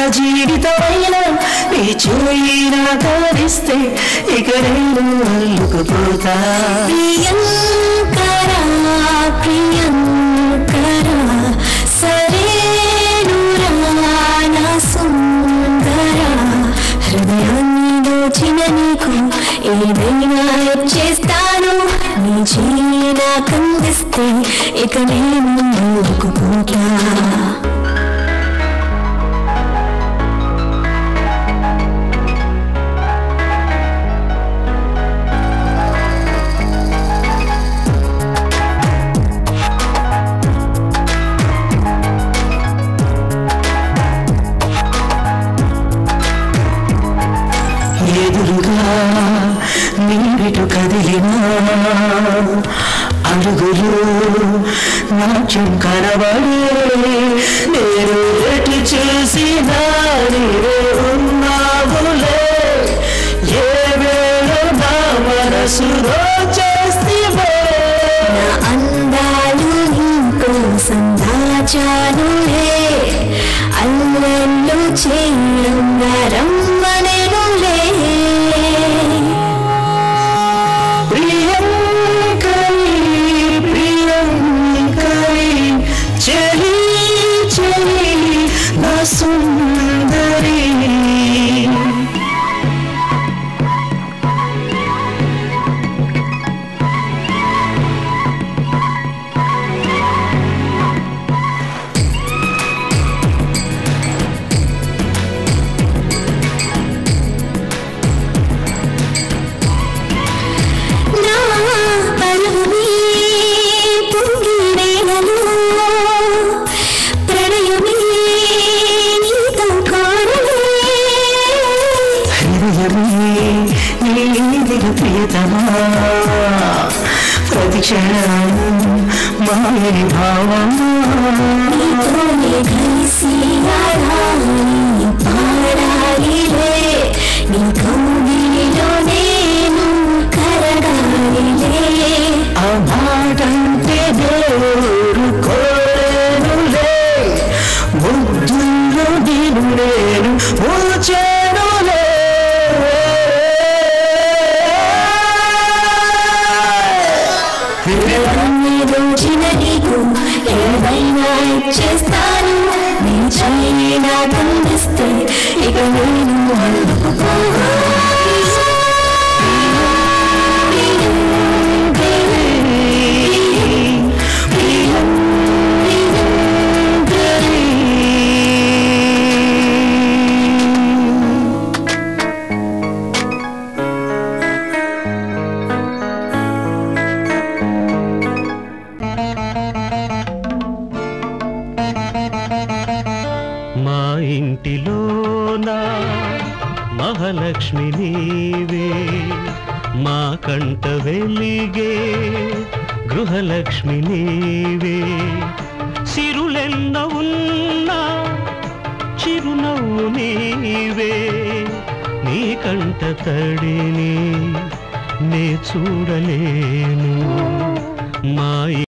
జీవితమైన నీ చూయి నాకరిస్తే ఇక నేను అల్లుకుపోతా ప్రియంకరా ప్రియంకరా సరేనురా నా సుందరా హృదయాన్ని దోచిన నీకు ఏదైనా చేస్తాను నీ చేయి నాకందిస్తే ఇక నేను ముందుకుపోతా ఎదురుగా నీవిటు కదిలినా అడుగులు నాట్యం కనబడే నేను ఎటు చూసినా నీవే ఉన్నావులే ఏ వేళ నా మనసులో చేస్తే నా అందాలు నీకోసం దాచానులే అల్లెల్లు చేయంగా రమ్మనేనులే ప్రియంకరి ప్రియంకరి చెలి చెలి నా సుందరి నా పరువుని పొంగి వేళలో ప్రణయమే నీతో కోరలే హృదయమే నీదిగ ప్రియతమా ప్రతి క్షణం మాయని భావమా నీతోనే కలిసి ఆడాలి పాడాలిలే నీ కౌగిలిలో నేను కరగాలిలే ఆ మాటంటే దేవుడు కోరేనులే ముద్దుల్లో నేను నేను పూచేనులే అన్ని రోజున నీకు ఏదైనా చేస్తాను నీ చేయి నాకందిస్తే ఇక నేను మా ఇంటిలోన మహాలక్ష్మి నీవే మా కంట వెలిగే గృహలక్ష్మి నీవే సిరులెన్న ఉన్నా చిరునవ్వు నీవే నీ కంట తడిని నే చూడలేను మా